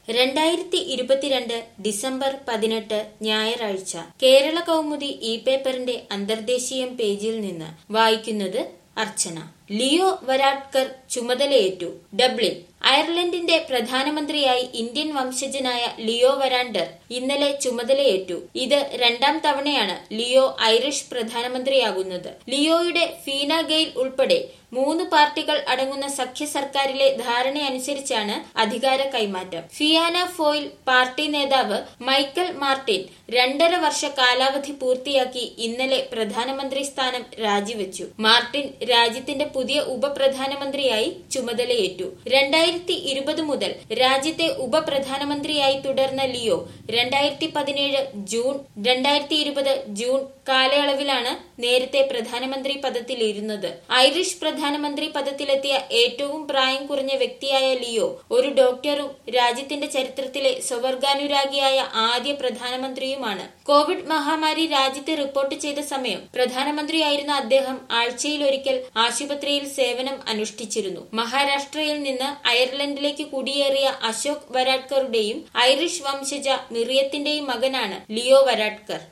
രണ്ടായിരത്തി ഇരുപത്തിരണ്ട് ഡിസംബർ പതിനെട്ട് ഞായറാഴ്ച കേരള കൗമുദി ഇ പേപ്പറിന്റെ അന്തർദേശീയം പേജിൽ നിന്ന് വായിക്കുന്നത് അർച്ചന ലിയോ വരാട്കർ ചുമതലയേറ്റു ഡബ്ലിൻ അയർലൻഡിന്റെ പ്രധാനമന്ത്രിയായി ഇന്ത്യൻ വംശജനായ ലിയോ വരാണ്ടർ ഇന്നലെ ചുമതലയേറ്റു ഇത് രണ്ടാം തവണയാണ് ലിയോ ഐറിഷ് പ്രധാനമന്ത്രിയാകുന്നത് ലിയോയുടെ ഫീന ഗെയിൽ ഉൾപ്പെടെ മൂന്ന് പാർട്ടികൾ അടങ്ങുന്ന സഖ്യ സർക്കാരിലെ ധാരണയനുസരിച്ചാണ് അധികാര കൈമാറ്റം ഫിയാന ഫോയിൽ പാർട്ടി നേതാവ് മൈക്കൽ മാർട്ടിൻ രണ്ടര വർഷ കാലാവധി പൂർത്തിയാക്കി ഇന്നലെ പ്രധാനമന്ത്രി സ്ഥാനം രാജിവെച്ചു മാർട്ടിൻ രാജ്യത്തിന്റെ പുതിയ ഉപപ്രധാനമന്ത്രിയായി ചുമതലയേറ്റു രണ്ടായിരത്തി ഇരുപത് മുതൽ രാജ്യത്തെ ഉപപ്രധാനമന്ത്രിയായി തുടർന്ന ലിയോ രണ്ടായിരത്തി പതിനേഴ് ജൂൺ രണ്ടായിരത്തി ഇരുപത് ജൂൺ കാലയളവിലാണ് നേരത്തെ പ്രധാനമന്ത്രി പദത്തിലിരുന്നത് ഐറിഷ് പ്രധാനമന്ത്രി പദത്തിലെത്തിയ ഏറ്റവും പ്രായം കുറഞ്ഞ വ്യക്തിയായ ലിയോ ഒരു ഡോക്ടറും രാജ്യത്തിന്റെ ചരിത്രത്തിലെ സ്വവർഗാനുരാഗിയായ ആദ്യ പ്രധാനമന്ത്രിയുമാണ് കോവിഡ് മഹാമാരി രാജ്യത്ത് റിപ്പോർട്ട് ചെയ്ത സമയം പ്രധാനമന്ത്രിയായിരുന്ന അദ്ദേഹം ആഴ്ചയിലൊരിക്കൽ ആശുപത്രിയിൽ സേവനം അനുഷ്ഠിച്ചിരുന്നു മഹാരാഷ്ട്രയിൽ നിന്ന് അയർലൻഡിലേക്ക് കുടിയേറിയ അശോക് വരാട്കറുടെയും ഐറിഷ് വംശജ മിറിയത്തിന്റെയും മകനാണ് ലിയോ വരാട്കർ